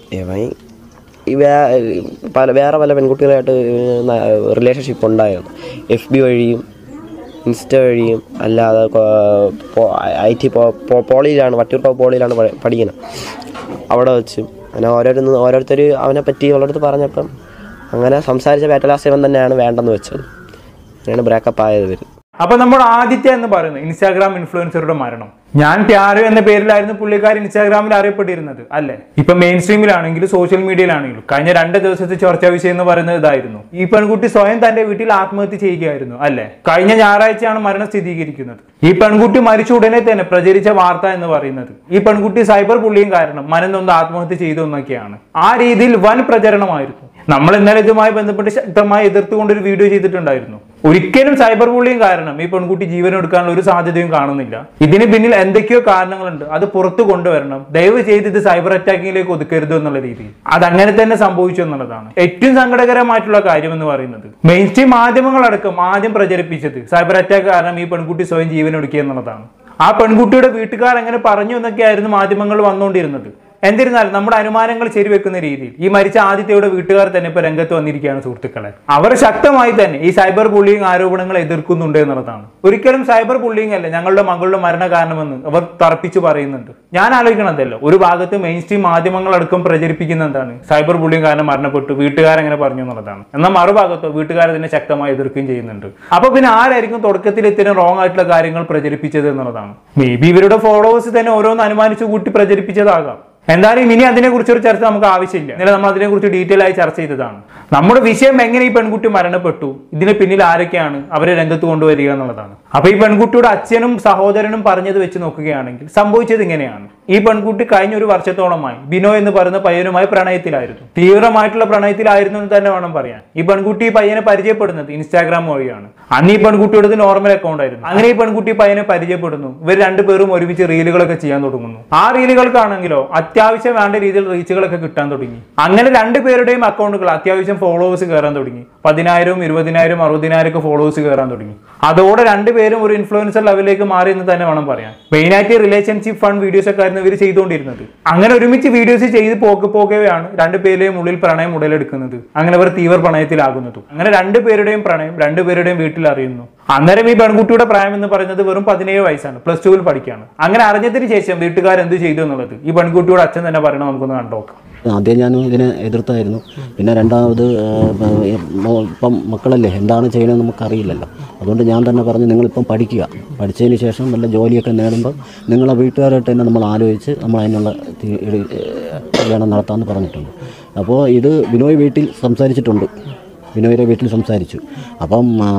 ഇവൻ ഈ വേ- പല വേറെ പല പെൺകുട്ടികളായിട്ട് റിലേഷൻഷിപ്പ് ഉണ്ടായിരുന്നു എഫ് ബി വഴിയും ഇൻസ്റ്റ വഴിയും അല്ലാതെ ഐ ടി പോളിയിലാണ് വട്ടിയൂർക്കാവ് പോളിയിലാണ് പഠി- പഠിക്കുന്നത് അവിടെ വെച്ച് അങ്ങനെ ഓരോരുന്ന് ഓരോരുത്തർ അവനെ പറ്റി അവളടുത്ത് പറഞ്ഞപ്പം അങ്ങനെ സംസാരിച്ച പേറ്റലാസേവൻ തന്നെയാണ് വേണ്ടെന്ന് വെച്ചത് അങ്ങനെയാണ് ബ്രേക്കപ്പ് ആയത് ഇവർ അപ്പൊ നമ്മൾ ആദിത്യ എന്ന് പറയുന്നത് ഇൻസ്റ്റാഗ്രാം ഇൻഫ്ലുവൻസറുടെ മരണം ഞാൻ പ്യാരു എന്ന പേരിലായിരുന്നു പുള്ളിക്കാർ ഇൻസ്റ്റാഗ്രാമിൽ അറിയപ്പെട്ടിരുന്നത് അല്ലെ ഇപ്പൊ മെയിൻ സ്ട്രീമിലാണെങ്കിലും സോഷ്യൽ മീഡിയയിലാണെങ്കിലും കഴിഞ്ഞ രണ്ട് ദിവസത്തെ ചർച്ചാ വിഷയം എന്ന് പറയുന്നത് ഇതായിരുന്നു ഈ പെൺകുട്ടി സ്വയം തന്റെ വീട്ടിൽ ആത്മഹത്യ ചെയ്യുകയായിരുന്നു അല്ലെ കഴിഞ്ഞ ഞായറാഴ്ചയാണ് മരണം സ്ഥിരീകരിക്കുന്നത് ഈ പെൺകുട്ടി മരിച്ച ഉടനെ തന്നെ പ്രചരിച്ച വാർത്ത എന്ന് പറയുന്നത് ഈ പെൺകുട്ടി സൈബർ ബുള്ളിയും കാരണം മനം നൊന്ന് ആത്മഹത്യ ചെയ്തു എന്നൊക്കെയാണ് ആ രീതിയിൽ വൻ പ്രചരണമായിരുന്നു നമ്മൾ ഇന്നലെ ഇതുമായി ബന്ധപ്പെട്ട് ശക്തമായി എതിർത്തുകൊണ്ട് ഒരു വീഡിയോ ചെയ്തിട്ടുണ്ടായിരുന്നു ഒരിക്കലും സൈബർ ബുള്ളിയും കാരണം ഈ പെൺകുട്ടി ജീവൻ എടുക്കാനുള്ള ഒരു സാധ്യതയും കാണുന്നില്ല ഇതിന് പിന്നിൽ എന്തൊക്കെയോ കാരണങ്ങളുണ്ട് അത് പുറത്തു കൊണ്ടുവരണം ദയവ് ചെയ്ത് ഇത് സൈബർ അറ്റാക്കിങ്ങിലേക്ക് ഒതുക്കരുത് എന്നുള്ള രീതിയിൽ അത് അങ്ങനെ തന്നെ സംഭവിച്ചു എന്നുള്ളതാണ് ഏറ്റവും സങ്കടകരമായിട്ടുള്ള കാര്യം എന്ന് പറയുന്നത് മെയിൻ സ്ട്രീം മാധ്യമങ്ങളടക്കം ആദ്യം പ്രചരിപ്പിച്ചത് സൈബർ അറ്റാക്ക് കാരണം ഈ പെൺകുട്ടി സ്വയം ജീവൻ എടുക്കുക എന്നുള്ളതാണ് ആ പെൺകുട്ടിയുടെ വീട്ടുകാർ എങ്ങനെ പറഞ്ഞു എന്നൊക്കെയായിരുന്നു മാധ്യമങ്ങൾ വന്നുകൊണ്ടിരുന്നത് എന്നിരുന്നാലും നമ്മുടെ അനുമാനങ്ങൾ ശരിവെക്കുന്ന രീതിയിൽ ഈ മരിച്ച ആദിത്യയുടെ വീട്ടുകാർ തന്നെ ഇപ്പൊ രംഗത്ത് വന്നിരിക്കുകയാണ് സുഹൃത്തുക്കളെ അവർ ശക്തമായി തന്നെ ഈ സൈബർ ബുള്ളിങ് ആരോപണങ്ങൾ എതിർക്കുന്നുണ്ട് എന്നുള്ളതാണ് ഒരിക്കലും സൈബർ ബുള്ളിങ് അല്ല ഞങ്ങളുടെ മകളുടെ മരണ കാരണമെന്ന് അവർ തറപ്പിച്ചു പറയുന്നുണ്ട് ഞാൻ ആലോചിക്കണതല്ലോ ഒരു ഭാഗത്ത് മെയിൻ സ്ട്രീം മാധ്യമങ്ങളടക്കം പ്രചരിപ്പിക്കുന്ന എന്താണ് സൈബർ ബുള്ളിങ് കാരണം മരണപ്പെട്ടു വീട്ടുകാരെങ്ങനെ പറഞ്ഞു എന്നുള്ളതാണ് എന്നാൽ മറുഭാഗത്തോ വീട്ടുകാരെ തന്നെ ശക്തമായി എതിർക്കുകയും ചെയ്യുന്നുണ്ട് അപ്പൊ പിന്നെ ആരായിരിക്കും തുടക്കത്തിൽ ഇത്തരം റോങ് ആയിട്ടുള്ള കാര്യങ്ങൾ പ്രചരിപ്പിച്ചത് എന്നുള്ളതാണ് മേ ബി ഇവരുടെ ഫോളോവേഴ്സ് തന്നെ ഓരോന്ന് അനുമാനിച്ചു കൂട്ടി പ്രചരിപ്പിച്ചതാകാം എന്തായാലും ഇനി അതിനെക്കുറിച്ച് ഒരു ചർച്ച നമുക്ക് ആവശ്യമില്ല ഇന്നലെ നമ്മൾ അതിനെക്കുറിച്ച് ഡീറ്റെയിൽ ആയി ചർച്ച ചെയ്തതാണ് നമ്മുടെ വിഷയം എങ്ങനെ ഈ പെൺകുട്ടി മരണപ്പെട്ടു ഇതിന് പിന്നിൽ ആരൊക്കെയാണ് അവരെ രംഗത്ത് കൊണ്ടുവരിക എന്നുള്ളതാണ് അപ്പൊ ഈ പെൺകുട്ടിയുടെ അച്ഛനും സഹോദരനും പറഞ്ഞത് വെച്ച് നോക്കുകയാണെങ്കിൽ സംഭവിച്ചത് ഇങ്ങനെയാണ് ഈ പെൺകുട്ടി കഴിഞ്ഞ ഒരു വർഷത്തോളമായി ബിനോ എന്ന് പറയുന്ന പയ്യനുമായി പ്രണയത്തിലായിരുന്നു തീവ്രമായിട്ടുള്ള പ്രണയത്തിലായിരുന്നു എന്ന് തന്നെ വേണം പറയാൻ ഈ പെൺകുട്ടി ഈ പയ്യനെ പരിചയപ്പെടുന്നത് ഇൻസ്റ്റാഗ്രാം വഴിയാണ് അന്ന് ഈ പെൺകുട്ടിയുടെ നോർമൽ അക്കൗണ്ട് ആയിരുന്നു അങ്ങനെ ഈ പെൺകുട്ടി ഈ പയ്യനെ പരിചയപ്പെടുന്നു ഇവർ രണ്ടുപേരും ഒരുമിച്ച് റീലുകളൊക്കെ ചെയ്യാൻ തുടങ്ങുന്നു ആ റീലുകൾക്കാണെങ്കിലോ അത്യാവശ്യം വേണ്ട രീതിയിൽ റീച്ചുകളൊക്കെ കിട്ടാൻ തുടങ്ങി അങ്ങനെ രണ്ടുപേരുടെയും അക്കൗണ്ടുകൾ അത്യാവശ്യം ഫോളോവേഴ്സ് കയറാൻ തുടങ്ങി പതിനായിരവും ഇരുപതിനായിരം അറുപതിനായിരം ഒക്കെ ഫോളോവേഴ്സ് കയറാൻ തുടങ്ങി അതോടെ രണ്ടുപേരും ഒരു ഇൻഫ്ലുവൻസർ ലെവലിലേക്ക് മാറി എന്ന് തന്നെ വേണം പറയാൻ മെയിനായിട്ട് റിലേഷൻഷിപ്പ് ഫണ്ട് വീഡിയോസ് ഒക്കെ ആയിരുന്നു ഇവർ ചെയ്തുകൊണ്ടിരുന്നത് അങ്ങനെ ഒരുമിച്ച് വീഡിയോസ് ചെയ്ത് പോക്ക് പോകവെയാണ് രണ്ടുപേരുടെയും ഉള്ളിൽ പ്രണയം ഉടലെടുക്കുന്നത് അങ്ങനെ അവർ തീവ്ര പ്രണയത്തിലാകുന്നതും അങ്ങനെ രണ്ടുപേരുടെയും പ്രണയം രണ്ടുപേരുടെയും വീട്ടിൽ അറിയുന്നു അന്നേരം ഈ പെൺകുട്ടിയുടെ പ്രായം എന്ന് പറയുന്നത് വെറും പതിനേഴ് വയസ്സാണ് പ്ലസ് ടുവിൽ പഠിക്കുകയാണ് അങ്ങനെ അറിഞ്ഞതിന് ശേഷം വീട്ടുകാർ എന്ത് ചെയ്തു എന്നുള്ളത് ഈ പെൺകുട്ടിയുടെ അച്ഛൻ തന്നെ പറയണം നമുക്കൊന്ന് കണ്ടോക്കാം ആദ്യം ഞാൻ ഇതിനെ എതിർത്തായിരുന്നു പിന്നെ രണ്ടാമത് ആ, മോ- ഇപ്പം മക്കളല്ലേ എന്താണ് ചെയ്യണമെന്ന് നമുക്കറിയില്ലല്ലോ അതുകൊണ്ട് ഞാൻ തന്നെ പറഞ്ഞു നിങ്ങളിപ്പം പഠിക്കുക പഠിച്ചതിന് ശേഷം വല്ല ജോലിയൊക്കെ നേടുമ്പോൾ നിങ്ങളെ വീട്ടുകാരായിട്ട് തന്നെ നമ്മൾ ആലോചിച്ച് നമ്മൾ അതിനുള്ള തീ- ഇടി- കല്യാണം നടത്താമെന്ന് പറഞ്ഞിട്ടുണ്ട് അപ്പോൾ ഇത് ബിനോയ് വീട്ടിൽ സംസാരിച്ചിട്ടുണ്ട് ബിനോയുടെ വീട്ടിൽ സംസാരിച്ചു അപ്പം ആ,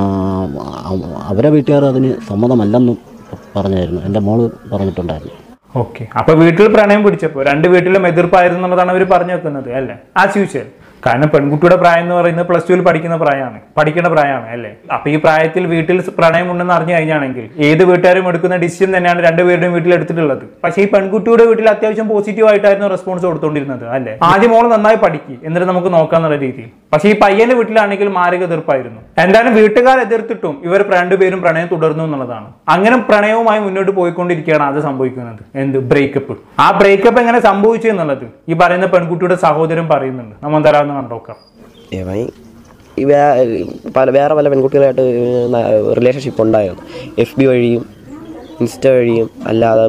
അവരെ വീട്ടുകാർ അതിന് സമ്മതമല്ലെന്നും പറഞ്ഞായിരുന്നു എൻ്റെ മോള് പറഞ്ഞിട്ടുണ്ടായിരുന്നു ഓക്കെ അപ്പൊ വീട്ടിൽ പ്രണയം പിടിച്ചപ്പോൾ രണ്ട് വീട്ടിലും എതിർപ്പായിരുന്നു എന്നുള്ളതാണ് അവർ പറഞ്ഞു വെക്കുന്നത് അല്ലേ ആസ് യൂഷ്വൽ കാരണം പെൺകുട്ടിയുടെ പ്രായം എന്ന് പറയുന്നത് പ്ലസ് ടുവിൽ പഠിക്കുന്ന പ്രായമാണ് പഠിക്കുന്ന പ്രായമാണ് അല്ലേ അപ്പൊ ഈ പ്രായത്തിൽ വീട്ടിൽ പ്രണയം ഉണ്ടെന്ന് അറിഞ്ഞു കഴിഞ്ഞാണെങ്കിൽ ഏത് വീട്ടുകാരും എടുക്കുന്ന ഡിസിഷൻ തന്നെയാണ് രണ്ടുപേരുടെയും വീട്ടിൽ എടുത്തിട്ടുള്ളത് പക്ഷേ ഈ പെൺകുട്ടിയുടെ വീട്ടിൽ അത്യാവശ്യം പോസിറ്റീവ് ആയിട്ടായിരുന്നു റെസ്പോൺസ് കൊടുത്തോണ്ടിരുന്നത് അല്ലേ ആദ്യം മോള് നന്നായി പഠിക്കും എന്നിട്ട് നമുക്ക് നോക്കാന്നുള്ള രീതിയിൽ പക്ഷേ ഈ പയ്യന്റെ വീട്ടിലാണെങ്കിൽ മാരക എതിർപ്പായിരുന്നു എന്തായാലും വീട്ടുകാർ എതിർത്തിട്ടും ഇവർ രണ്ടുപേരും പ്രണയം തുടർന്നു എന്നുള്ളതാണ് അങ്ങനെ പ്രണയവുമായി മുന്നോട്ട് പോയിക്കൊണ്ടിരിക്കുകയാണ് അത് സംഭവിക്കുന്നത് എന്ത് ബ്രേക്കപ്പ് ആ ബ്രേക്കപ്പ് എങ്ങനെ സംഭവിച്ചു എന്നുള്ളത് ഈ പറയുന്ന പെൺകുട്ടിയുടെ സഹോദരൻ പറയുന്നുണ്ട് നമ്മൾ എന്തായാലും കണ്ടോക്കാം ഇവൻ ഈ വേ- പല വേറെ പല പെൺകുട്ടികളായിട്ട് റിലേഷൻഷിപ്പ് ഉണ്ടായിരുന്നു എഫ് ബി വഴിയും ഇൻസ്റ്റ വഴിയും അല്ലാതെ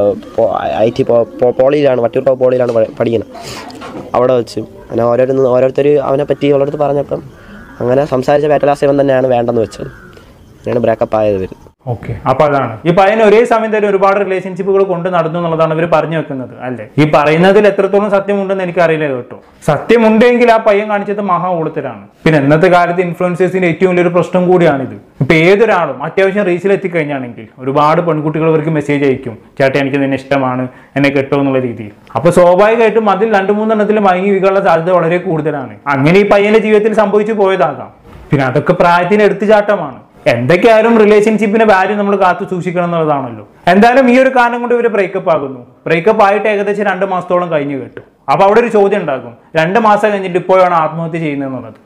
ഐ ടി പോളിയിലാണ് വട്ടിയൂർക്കാവ് പോളിയിലാണ് പഠി- പഠിക്കുന്നത് അവിടെ വെച്ച് അങ്ങനെ ഓരോരുന്ന് ഓരോരുത്തർ അവനെ പറ്റി അവളടുത്ത് പറഞ്ഞപ്പം അങ്ങനെ സംസാരിച്ച പേറ്റലാസേവൻ തന്നെയാണ് വേണ്ടെന്ന് വെച്ചത് അങ്ങനെയാണ് ബ്രേക്കപ്പ് ആയത് ഇവർ ഓക്കെ അപ്പൊ അതാണ് ഈ പയ്യൻ ഒരേ സമയം തന്നെ ഒരുപാട് റിലേഷൻഷിപ്പുകൾ കൊണ്ട് നടന്നു എന്നുള്ളതാണ് ഇവർ പറഞ്ഞു വെക്കുന്നത് അല്ലേ ഈ പറയുന്നതിൽ എത്രത്തോളം സത്യമുണ്ടെന്ന് എനിക്ക് അറിയില്ല കേട്ടോ സത്യമുണ്ടെങ്കിൽ ആ പയ്യൻ കാണിച്ചത് മഹാ ഊളത്തിലാണ് പിന്നെ ഇന്നത്തെ കാലത്ത് ഇൻഫ്ലുവൻസേഴ്സിന്റെ ഏറ്റവും വലിയൊരു പ്രശ്നം കൂടിയാണിത് ഇപ്പൊ ഏതൊരാളും അത്യാവശ്യം റീച്ചിൽ എത്തിക്കഴിഞ്ഞാണെങ്കിൽ ഒരുപാട് പെൺകുട്ടികൾ അവർക്ക് മെസ്സേജ് അയക്കും ചേട്ടാ എനിക്ക് നിന്നെ ഇഷ്ടമാണ് എന്നെ കെട്ടോ എന്നുള്ള രീതിയിൽ അപ്പൊ സ്വാഭാവികമായിട്ടും അതിൽ രണ്ടു മൂന്നെണ്ണത്തിൽ മയങ്ങി വീകാനുള്ള സാധ്യത വളരെ കൂടുതലാണ് അങ്ങനെ ഈ പയ്യന്റെ ജീവിതത്തിൽ സംഭവിച്ചു പോയതാകാം പിന്നെ അതൊക്കെ പ്രായത്തിന് എടുത്തുചാട്ടമാണ് എന്തൊക്കെയായാലും റിലേഷൻഷിപ്പിന്റെ വാല്യൂ നമ്മൾ കാത്തു സൂക്ഷിക്കണം എന്നുള്ളതാണല്ലോ എന്തായാലും ഈ ഒരു കാരണം കൊണ്ട് ഇവര് ബ്രേക്കപ്പ് ആകുന്നു ബ്രേക്കപ്പ് ആയിട്ട് ഏകദേശം രണ്ട് മാസത്തോളം കഴിഞ്ഞു കേട്ടു അപ്പൊ അവിടെ ഒരു ചോദ്യം ഉണ്ടാകും രണ്ട് മാസം കഴിഞ്ഞിട്ട് ഇപ്പോഴാണ് ആത്മഹത്യ ചെയ്യുന്നത് എന്നുള്ളത്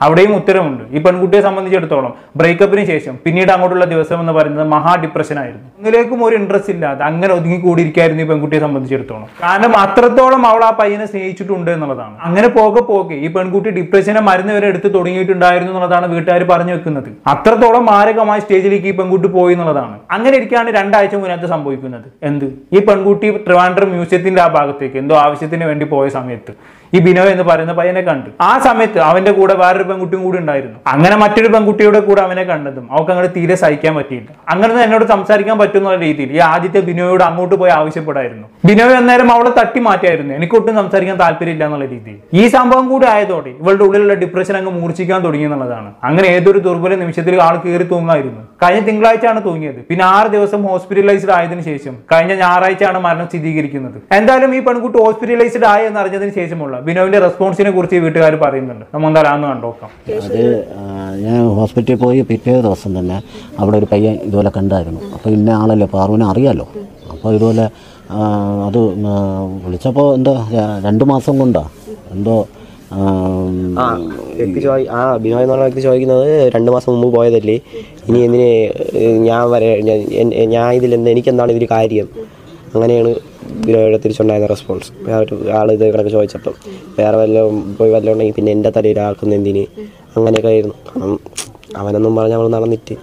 അവിടെയും ഉത്തരവുണ്ട് ഈ പെൺകുട്ടിയെ സംബന്ധിച്ചിടത്തോളം ബ്രേക്കപ്പിന് ശേഷം പിന്നീട് അങ്ങോട്ടുള്ള ദിവസം എന്ന് പറയുന്നത് മഹാ ഡിപ്രഷൻ ആയിരുന്നു ഒന്നിലേക്കും ഒരു ഇൻട്രസ്റ്റ് ഇല്ലാതെ അങ്ങനെ ഒതുങ്ങി കൂടിയിരിക്കായിരുന്നു ഈ പെൺകുട്ടിയെ സംബന്ധിച്ചിടത്തോളം കാരണം അത്രത്തോളം അവൾ ആ പയ്യനെ സ്നേഹിച്ചിട്ടുണ്ട് എന്നുള്ളതാണ് അങ്ങനെ പോകെ പോകെ ഈ പെൺകുട്ടി ഡിപ്രഷനെ മരുന്ന് വരെ എടുത്ത് തുടങ്ങിയിട്ടുണ്ടായിരുന്നു എന്നുള്ളതാണ് വീട്ടുകാർ പറഞ്ഞു വെക്കുന്നത് അത്രത്തോളം മാരകമായ സ്റ്റേജിലേക്ക് ഈ പെൺകുട്ടി പോയി എന്നുള്ളതാണ് അങ്ങനെ ഇരിക്കുകയാണ് രണ്ടാഴ്ച മുന്നത്ത് സംഭവിക്കുന്നത് എന്ത് ഈ പെൺകുട്ടി ട്രിവാൻഡ്രം മ്യൂസിയത്തിന്റെ ആ ഭാഗത്തേക്ക് എന്തോ ആവശ്യത്തിന് വേണ്ടി പോയ സമയത്ത് ഈ ബിനോയ് എന്ന് പറയുന്ന പയ്യനെ കണ്ടു ആ സമയത്ത് അവന്റെ കൂടെ വേറൊരു പെൺകുട്ടിയും കൂടി ഉണ്ടായിരുന്നു അങ്ങനെ മറ്റൊരു പെൺകുട്ടിയുടെ കൂടെ അവനെ കണ്ടതും അവൾക്ക് അങ്ങോട്ട് തീരെ സഹിക്കാൻ പറ്റിയില്ല അങ്ങനെ ഒന്നും എന്നോട് സംസാരിക്കാൻ പറ്റുന്ന രീതിയിൽ ഈ ആദ്യത്തെ ബിനോയോട് അങ്ങോട്ട് പോയി ആവശ്യപ്പെടായിരുന്നു ബിനോയ് അന്നേരം അവളെ തട്ടി മാറ്റിയായിരുന്നു എനിക്കൊട്ടും സംസാരിക്കാൻ താല്പര്യമില്ല എന്നുള്ള രീതിയിൽ ഈ സംഭവം കൂടി ആയതോടെ ഇവളുടെ ഉള്ളിലുള്ള ഡിപ്രഷൻ അങ്ങ് മൂർച്ഛിക്കാൻ തുടങ്ങി എന്നുള്ളതാണ് അങ്ങനെ ഏതൊരു ദുർബല നിമിഷത്തിൽ ആൾ കയറി തൂങ്ങായിരുന്നു കഴിഞ്ഞ തിങ്കളാഴ്ചയാണ് തൂങ്ങിയത് പിന്നെ ആറ് ദിവസം ഹോസ്പിറ്റലൈസ്ഡ് ആയതിനു ശേഷം കഴിഞ്ഞ ഞായറാഴ്ചയാണ് മരണം സ്ഥിരീകരിക്കുന്നത് എന്തായാലും ഈ പെൺകുട്ടി ഹോസ്പിറ്റലൈസ്ഡ് ആയി എന്ന് അറിഞ്ഞതിന് ശേഷമുള്ള ബിനോവിന്റെ റെസ്പോൺസിനെ കുറിച്ച് ഈ വീട്ടുകാർ പറയുന്നുണ്ട് നമ്മൾ എന്തായാലും അന്ന് കണ്ടോക്കാം അത് ആ, ഞാൻ ഹോസ്പിറ്റലിൽ പോയി പിറ്റേ ദിവസം തന്നെ അവിടെ ഒരു പയ്യൻ ഇതുപോലെ കണ്ടായിരുന്നു അപ്പോൾ ഇന്ന ആളല്ലേ പാറുവിനെ അറിയാലോ അപ്പോൾ ഇതുപോലെ ആ, അത് ആ, വിളിച്ചപ്പോൾ എന്തോ ര- രണ്ട് മാസം കൊണ്ടാ എന്തോ ആ, ആ വ്യക്തി ചോദി ആ ബിനോയ് എന്നുള്ള വ്യക്തി ചോദിക്കുന്നത് രണ്ട് മാസം മുമ്പ് പോയതല്ലേ ഇനി എന്തിന് ഏഹ്, ഞാൻ വരെ ഞാൻ- എൻ- ഞാൻ ഇതിൽ എന്ത് എനിക്കെന്താണ് ഇതിൽ കാര്യം അങ്ങനെയാണ് ബിനോയുടെ തിരിച്ചുണ്ടായിരുന്ന റെസ്പോൺസ് വേറെ ആൾ ഇത് കിടക്ക് ചോദിച്ചപ്പം വേറെ വല്ലതും പോയി വല്ലതും ഉണ്ടെങ്കിൽ പിന്നെ എൻ്റെ തലയിൽ ആൾക്കുന്ന എന്തിന് അങ്ങനെയൊക്കെ ആയിരുന്നു കാരണം അവനൊന്നും പറഞ്ഞ് അവൾ നടന്നിട്ട്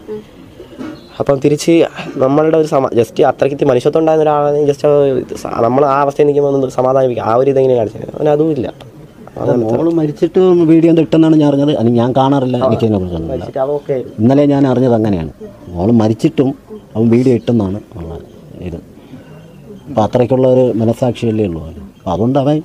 അപ്പം തിരിച്ച് നമ്മളുടെ ഒരു സമ ജസ്റ്റ് അത്രയ്ക്ക് മനുഷ്യത്വം ഉണ്ടായിരുന്ന ഒരാളെ ജസ്റ്റ് നമ്മൾ ആ അവസ്ഥയിൽ നിൽക്കുമ്പോൾ ഒന്ന് സമാധാനിപ്പിക്കുക ആ ഒരു ഇതെങ്ങനെ കാണിച്ചത് അവൻ അതും ഇല്ല അത് മോള് മരിച്ചിട്ട് വീഡിയോ ഇട്ടെന്നാണ് ഞാൻ അറിഞ്ഞത് അത് ഞാൻ കാണാറില്ല എനിക്ക് അതിനെ കുറിച്ചൊന്നുമില്ല അതൊക്കെ ഇന്നലെ ഞാൻ അറിഞ്ഞത് അങ്ങനെയാണ് മോള് മരിച്ചിട്ടും അവൻ വീഡിയോ ഇട്ടെന്നാണ് ഉള്ള ഇത് അപ്പം അത്രയ്ക്കുള്ള ഒരു മനസാക്ഷിയല്ലേ ഉള്ളൂ അവന് അപ്പം അതുകൊണ്ട് അവൻ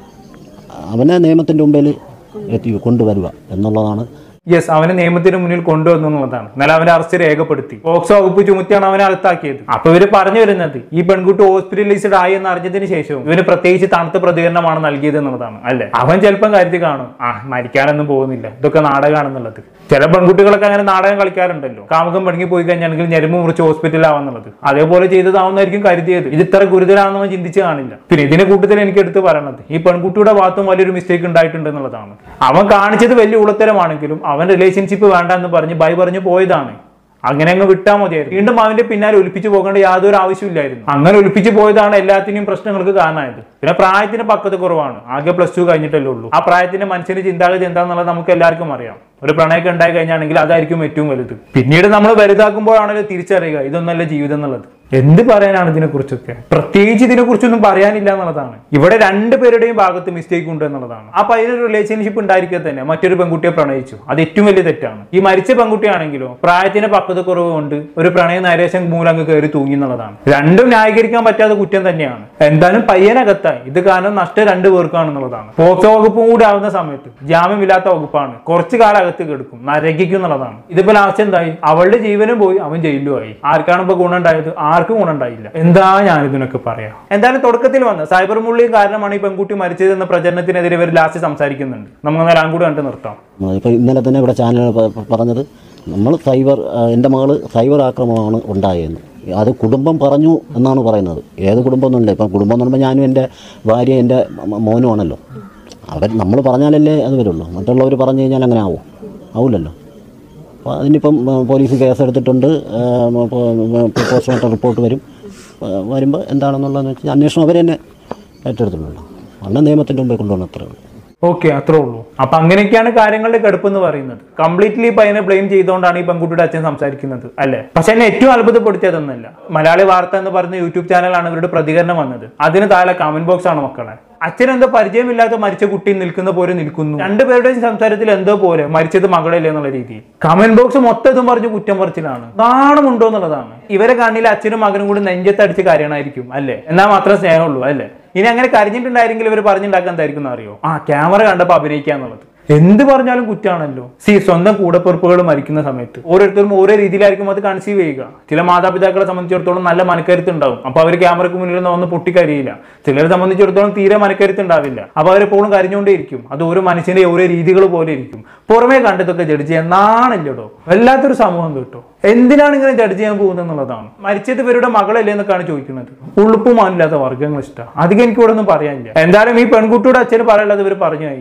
അവനെ നിയമത്തിൻ്റെ മുമ്പിൽ എത്തി കൊണ്ടുവരിക എന്നുള്ളതാണ് യെസ് അവനെ നിയമത്തിന് മുന്നിൽ കൊണ്ടുവന്നു എന്നുള്ളതാണ് എന്നാൽ അവന്റെ അറസ്റ്റ് രേഖപ്പെടുത്തി പോക്സോ വകുപ്പ് ചുമത്തിയാണ് അവനെ അകത്താക്കിയത് അപ്പൊ ഇവര് പറഞ്ഞു വരുന്നത് ഈ പെൺകുട്ടി ഹോസ്പിറ്റലൈസ്ഡ് ആയി എന്ന് അറിഞ്ഞതിന് ശേഷം ഇവന് പ്രത്യേകിച്ച് തണുത്ത പ്രതികരണമാണ് നൽകിയത് എന്നുള്ളതാണ് അല്ലെ അവൻ ചിലപ്പം കരുതി കാണും ആ മരിക്കാനൊന്നും പോകുന്നില്ല ഇതൊക്കെ നാടകമാണെന്നുള്ളത് ചില പെൺകുട്ടികളൊക്കെ അങ്ങനെ നാടകം കളിക്കാറുണ്ടല്ലോ കാമുകം പണങ്ങി പോയി കഴിഞ്ഞാണെങ്കിൽ ഞെരുമ്പ് മുറിച്ച് ഹോസ്പിറ്റലാവുന്നുള്ളത് അതേപോലെ ചെയ്തതാവുന്നതായിരിക്കും കരുതിയത് ഇത് ഇത്ര ഗുരുതരാണെന്ന് അവൻ ചിന്തിച്ച് കാണില്ല പിന്നെ ഇതിനെ കൂട്ടത്തിൽ എനിക്ക് എടുത്ത് പറയണത് ഈ പെൺകുട്ടിയുടെ ഭാഗത്തും വലിയൊരു മിസ്റ്റേക്ക് ഉണ്ടായിട്ടുണ്ട് എന്നുള്ളതാണ് അവൻ കാണിച്ചത് വലിയ ഉളത്തരമാണെങ്കിലും അവൻ റിലേഷൻഷിപ്പ് വേണ്ട എന്ന് പറഞ്ഞ് ബൈ പറഞ്ഞു പോയതാണ് അങ്ങനെ അങ്ങ് വിട്ടാൽ മതിയായിരുന്നു വീണ്ടും അവന്റെ പിന്നാലെ ഒലിപ്പിച്ചു പോകേണ്ട യാതൊരു ആവശ്യമില്ലായിരുന്നു അങ്ങനെ ഒലിപ്പിച്ചു പോയതാണ് എല്ലാത്തിനും പ്രശ്നങ്ങൾക്ക് കാരണമായത് പിന്നെ പ്രായത്തിന് പക്വത കുറവാണ് ആകെ പ്ലസ് ടു കഴിഞ്ഞിട്ടല്ലേ ഉള്ളൂ ആ പ്രായത്തിന്റെ മനുഷ്യന്റെ ചിന്താഗതി എന്താണെന്നുള്ളത് നമുക്ക് എല്ലാവർക്കും അറിയാം ഒരു പ്രണയമൊക്കെ ഉണ്ടായി കഴിഞ്ഞാണെങ്കിൽ അതായിരിക്കും ഏറ്റവും വലുത് പിന്നീട് നമ്മൾ വലുതാക്കുമ്പോഴാണല്ലോ തിരിച്ചറിയുക ഇതൊന്നല്ല ജീവിതം എന്നുള്ളത് എന്ത് പറയാനാണ് ഇതിനെ കുറിച്ചൊക്കെ പ്രത്യേകിച്ച് ഇതിനെ കുറിച്ചൊന്നും പറയാനില്ല എന്നുള്ളതാണ് ഇവിടെ രണ്ടുപേരുടെയും ഭാഗത്ത് മിസ്റ്റേക്ക് ഉണ്ട് എന്നുള്ളതാണ് ആ പയ്യനൊരു റിലേഷൻഷിപ്പ് ഉണ്ടായിരിക്കെ തന്നെ മറ്റൊരു പെൺകുട്ടിയെ പ്രണയിച്ചു അത് ഏറ്റവും വലിയ തെറ്റാണ് ഈ മരിച്ച പെൺകുട്ടിയാണെങ്കിലോ പ്രായത്തിന് പക്വത കുറവ് കൊണ്ട് ഒരു പ്രണയ നൈരാശ്യം മൂലം അങ്ങ് കയറി തൂങ്ങി എന്നുള്ളതാണ് രണ്ടും ന്യായീകരിക്കാൻ പറ്റാത്ത കുറ്റം തന്നെയാണ് എന്തായാലും പയ്യനകത്തായി ഇത് കാരണം നഷ്ടം രണ്ടു പേർക്കാണെന്നുള്ളതാണ് പോക്സോ വകുപ്പും കൂടി ആവുന്ന സമയത്ത് ജാമ്യമില്ലാത്ത വകുപ്പാണ് കുറച്ചു കാലം അകത്ത് കിടക്കും നരകിക്കും എന്നുള്ളതാണ് ഇതിപ്പോ ലാസ്റ്റ് എന്തായി അവളുടെ ജീവനും പോയി അവൻ ജയിലും ആയി ആർക്കാണ് ഇപ്പൊ ഗുണമുണ്ടായത് ആർക്കും ഗുണമുണ്ടായില്ല എന്താ ഞാൻ ഇതിനൊക്കെ പറയാം എന്തായാലും തുടക്കത്തിൽ വന്ന സൈബർ മുള്ളിയും കാരണമാണ് ഈ പെൺകുട്ടി മരിച്ചത് എന്ന പ്രചരണത്തിനെതിരെ ഇവർ ലാസ്റ്റ് സംസാരിക്കുന്നുണ്ട് നമുക്ക് നേരം കൂടി കണ്ട് നിർത്താം ഇപ്പോൾ ഇന്നലെ തന്നെ ഇവിടെ ചാനൽ പറഞ്ഞത് നമ്മൾ സൈബർ ആ, എൻ്റെ മകള് സൈബർ ആക്രമണമാണ് ഉണ്ടായതെന്ന് അത് കുടുംബം പറഞ്ഞു എന്നാണ് പറയുന്നത് ഏത് കുടുംബം ഒന്നുമില്ല ഇപ്പം കുടുംബം എന്ന് പറയുമ്പോൾ ഞാനും എൻ്റെ ഭാര്യ എൻ്റെ മ- മോനുമാണല്ലോ അവർ നമ്മൾ പറഞ്ഞാലല്ലേ അത് വരുള്ളൂ മറ്റുള്ളവർ പറഞ്ഞു കഴിഞ്ഞാൽ അങ്ങനെ ആവും ആവില്ലല്ലോ അപ്പോൾ അതിനിപ്പം ആ, പോലീസ് കേസെടുത്തിട്ടുണ്ട് ആ, പോ- പോ- പോസ്റ്റ്മോർട്ടം റിപ്പോർട്ട് വരും ആ, വരുമ്പോൾ എന്താണെന്നുള്ളതെന്ന് വെച്ചാൽ അന്വേഷണം അവർ തന്നെ ഏറ്റെടുത്തിട്ടുള്ളൂ അന്ന് നിയമത്തിൻ്റെ മുമ്പിൽ കൊണ്ടുവന്ന അത്രേ ഉള്ളൂ ഓക്കെ അത്രേ ഉള്ളൂ അപ്പൊ അങ്ങനെയൊക്കെയാണ് കാര്യങ്ങളുടെ കടുപ്പ് എന്ന് പറയുന്നത് കംപ്ലീറ്റ്ലി പയ്യനെ ബ്ലെയിം ചെയ്തുകൊണ്ടാണ് ഈ പെൺകുട്ടിയുടെ അച്ഛൻ സംസാരിക്കുന്നത് അല്ലെ പക്ഷെ എന്നെ ഏറ്റവും അത്ഭുതപ്പെടുത്തിയതൊന്നല്ല മലയാളി വാർത്ത എന്ന് പറയുന്ന യൂട്യൂബ് ചാനലാണ് ഇവരുടെ പ്രതികരണം വന്നത് അതിന് താഴെ കമന്റ് ബോക്സ് ആണ് മക്കളെ അച്ഛൻ എന്തോ പരിചയമില്ലാത്ത മരിച്ച കുട്ടി നിൽക്കുന്ന പോലെ നിൽക്കുന്നു രണ്ടുപേരുടെയും സംസാരത്തിൽ എന്തോ പോലെ മരിച്ചത് മകളല്ലേ എന്നുള്ള രീതിയിൽ കമന്റ് ബോക്സ് മൊത്തം ഇതും പറഞ്ഞ് കുറ്റം പറച്ചിലാണ് നാണമുണ്ടോ എന്നുള്ളതാണ് ഇവരെ കണ്ണിൽ അച്ഛനും മകനും കൂടി നെഞ്ചത്തടിച്ച് കാര്യമായിരിക്കും അല്ലേ എന്നാൽ മാത്രമേ സ്നേഹമുള്ളൂ അല്ലേ ഇനി അങ്ങനെ കരഞ്ഞിട്ടുണ്ടായിരുന്നെങ്കിൽ ഇവർ പറഞ്ഞുണ്ടാക്കാൻ എന്തായിരിക്കും അറിയോ ആ ക്യാമറ കണ്ടപ്പോൾ അഭിനയിക്കുക എന്നുള്ളത് എന്ത് പറഞ്ഞാലും കുറ്റാണല്ലോ സി സ്വന്തം കൂടപ്പിറപ്പുകൾ മരിക്കുന്ന സമയത്ത് ഓരോരുത്തരും ഓരോ രീതിയിലായിരിക്കും അത് കൺസീവ് ചെയ്യുക ചില മാതാപിതാക്കളെ സംബന്ധിച്ചിടത്തോളം നല്ല മനക്കരുത്ത് ഉണ്ടാവും അപ്പൊ അവർ ക്യാമറയ്ക്ക് മുന്നിൽ നിന്ന് ഒന്ന് പൊട്ടിക്കരിയില്ല ചിലരെ സംബന്ധിച്ചിടത്തോളം തീരെ മനക്കരുത്ത് ഉണ്ടാവില്ല അപ്പൊ അവരെപ്പോഴും കരഞ്ഞുകൊണ്ടേയിരിക്കും അത് ഓരോ മനുഷ്യന്റെ ഓരോ രീതികൾ പോലെ ഇരിക്കും പുറമേ കണ്ടതൊക്കെ ജഡ്ജ് ചെയ്യാൻ നാണില്ലടോ വല്ലാത്തൊരു സമൂഹം കേട്ടോ എന്തിനാണ് ഇങ്ങനെ ജഡ്ജ് ചെയ്യാൻ പോകുന്നത് എന്നുള്ളതാണ് മരിച്ചത് ഇവരുടെ മകളല്ലേ എന്നൊക്കെയാണ് ചോദിക്കുന്നത് ഉളുപ്പുമാനില്ലാത്ത വർഗ്ഗങ്ങൾ ഇഷ്ടം അധികം എനിക്ക് ഇവിടെ ഒന്നും പറയാനില്ല എന്തായാലും ഈ പെൺകുട്ടിയുടെ അച്ഛന് പറയാനുള്ളത് ഇവർ പറഞ്ഞു കഴിഞ്ഞു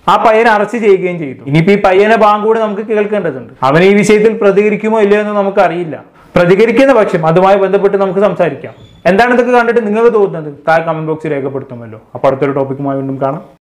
ആ പയ്യനെ അറസ്റ്റ് ചെയ്യുകയും ചെയ്തു ഇനിയിപ്പോ ഈ പയ്യനെ ബാങ്ക് കൂടെ നമുക്ക് കേൾക്കേണ്ടതുണ്ട് അവൻ ഈ വിഷയത്തിൽ പ്രതികരിക്കുമോ ഇല്ലയോ എന്ന് നമുക്ക് അറിയില്ല പ്രതികരിക്കുന്ന പക്ഷം അതുമായി ബന്ധപ്പെട്ട് നമുക്ക് സംസാരിക്കാം എന്താണ് ഇതൊക്കെ കണ്ടിട്ട് നിങ്ങൾക്ക് തോന്നുന്നത് താഴെ കമന്റ് ബോക്സിൽ രേഖപ്പെടുത്തുമല്ലോ അപ്പോൾ അടുത്തൊരു ടോപ്പിക്കുമായി വീണ്ടും കാണാം